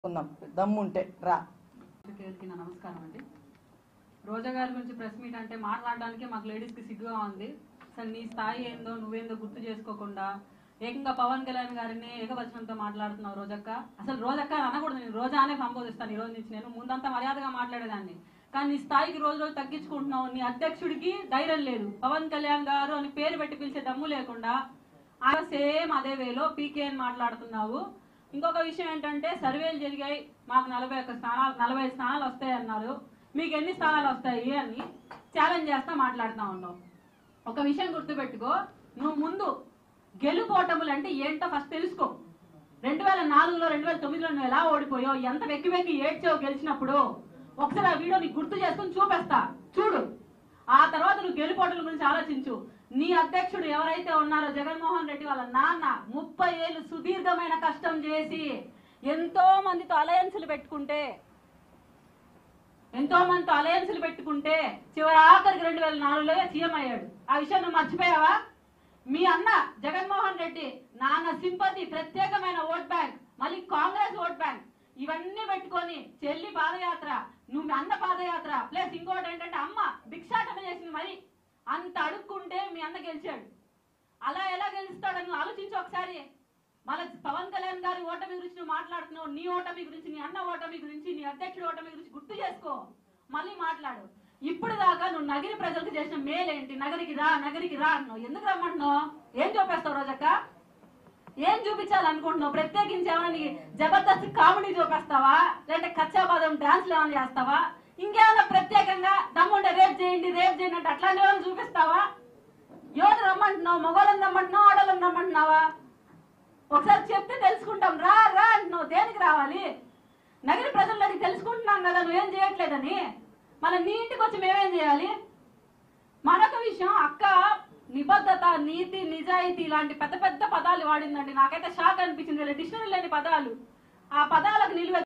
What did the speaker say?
ఉందాం దమ్ముంటే రా కేర్కి నా నమస్కారం అండి రోజా గారి గురించి ప్రెస్ మీట్ అంటే మాట్లాడడానికి మాకు లేడీస్కి సిగ్గుగా ఉంది అసలు నీ స్థాయి ఏందో నువ్వేందో గుర్తు చేసుకోకుండా ఏకంగా పవన్ కళ్యాణ్ గారిని ఏకవచనంతో మాట్లాడుతున్నావు రోజక్క అసలు రోజక్క అని అనకూడదు నేను రోజానే సంబోధిస్తాను ఈ రోజు నుంచి నేను ముందంతా మర్యాదగా మాట్లాడేదాన్ని కానీ నీ స్థాయికి రోజు రోజు తగ్గించుకుంటున్నావు నీ అధ్యక్షుడికి ధైర్యం లేదు పవన్ కళ్యాణ్ గారు అని పేరు పెట్టి పిలిచే దమ్ము లేకుండా ఆ సేమ్ అదే వేలో పీకే అని మాట్లాడుతున్నావు ఇంకొక విషయం ఏంటంటే సర్వేలు జరిగాయి మాకు నలభై ఒక్క స్థానాలు నలభై ఐదు స్థానాలు వస్తాయి అన్నారు మీకు ఎన్ని స్థానాలు వస్తాయి అని ఛాలెంజ్ చేస్తా మాట్లాడుతా ఉన్నావు ఒక విషయం గుర్తుపెట్టుకో నువ్వు ముందు గెలుపోటములు అంటే ఏంటో ఫస్ట్ తెలుసుకో రెండు వేల నాలుగులో రెండు వేల తొమ్మిదిలో నువ్వు ఎలా ఓడిపోయావు ఎంత వెక్కి వెక్కి ఏడ్చావు గెలిచినప్పుడు ఒకసారి ఆ వీడియో నీకు గుర్తు చేసుకుని చూపిస్తా చూడు ఆ తర్వాత నువ్వు గెలుపోటల గురించి ఆలోచించు నీ అధ్యక్షుడు ఎవరైతే ఉన్నారో జగన్మోహన్ రెడ్డి వాళ్ళ నాన్న ముప్పై ఏళ్ళు సుదీర్ఘమైన కష్టం చేసి ఎంతో మందితో అలయన్సులు పెట్టుకుంటే ఎంతో మందితో అలయన్సులు పెట్టుకుంటే చివరి ఆఖరికి రెండు వేల నాలుగులో సీఎం అయ్యాడు ఆ విషయం నువ్వు మర్చిపోయావా మీ అన్న జగన్మోహన్ రెడ్డి నాన్న సింపతి ప్రత్యేకమైన ఓట్ బ్యాంక్ మళ్ళీ కాంగ్రెస్ ఓట్ బ్యాంక్ ఇవన్నీ పెట్టుకొని చెల్లి పాదయాత్ర నువ్వు మీ అన్న పాదయాత్ర ప్లస్ ఇంకోటి ఏంటంటే అమ్మ భిక్షాటన చేసింది మరి అంత అడుక్కుంటే మీ అన్న గెలిచాడు అలా ఎలా గెలుస్తాడని నువ్వు ఆలోచించు ఒకసారి మళ్ళీ పవన్ కళ్యాణ్ గారి ఓటమి గురించి నువ్వు మాట్లాడుతున్నావు నీ ఓటమి గురించి నీ అన్న ఓటమి గురించి నీ అధ్యక్షుడి ఓటమి గురించి గుర్తు చేసుకో మళ్ళీ మాట్లాడు ఇప్పుడు దాకా నువ్వు నగరి ప్రజలకు చేసిన మేలేంటి నగరికి రా నగరికి రా అన్నావు ఎందుకు రమ్మంటున్నావు ఏం చూపిస్తావు రోజక్క ఏం చూపించాలనుకుంటున్నావు ప్రత్యేకించి ఏమైనా నీకు జబర్దస్త్ కామెడీ చూపిస్తావా లేదంటే కచ్చాబాదం డాన్స్లు ఏమైనా చేస్తావా ఇంకేమైనా ప్రత్యేకంగా దమ్ముంటే రేప్ చేయండి రేప్ చేయండి అంటే అట్లాంటివి ఏమైనా చూపిస్తావా ఎవరు రమ్మంటున్నావు మగవాళ్ళని రమ్మంటున్నావు ఆడవాళ్ళని రమ్మంటున్నావా ఒకసారి చెప్తే తెలుసుకుంటాం రా రా అంటున్నావు దేనికి రావాలి నగర ప్రజల్లోకి తెలుసుకుంటున్నాం కదా నువ్వేం చేయట్లేదని మళ్ళీ నీ ఇంటికి వచ్చి మేమేం చేయాలి మరొక విషయం అక్క నిబద్ధత నీతి నిజాయితీ ఇలాంటి పెద్ద పెద్ద పదాలు వాడిందండి నాకైతే షాక్ అనిపించింది డిక్షనరీ లేని పదాలు ఆ పదాలకు నిలువ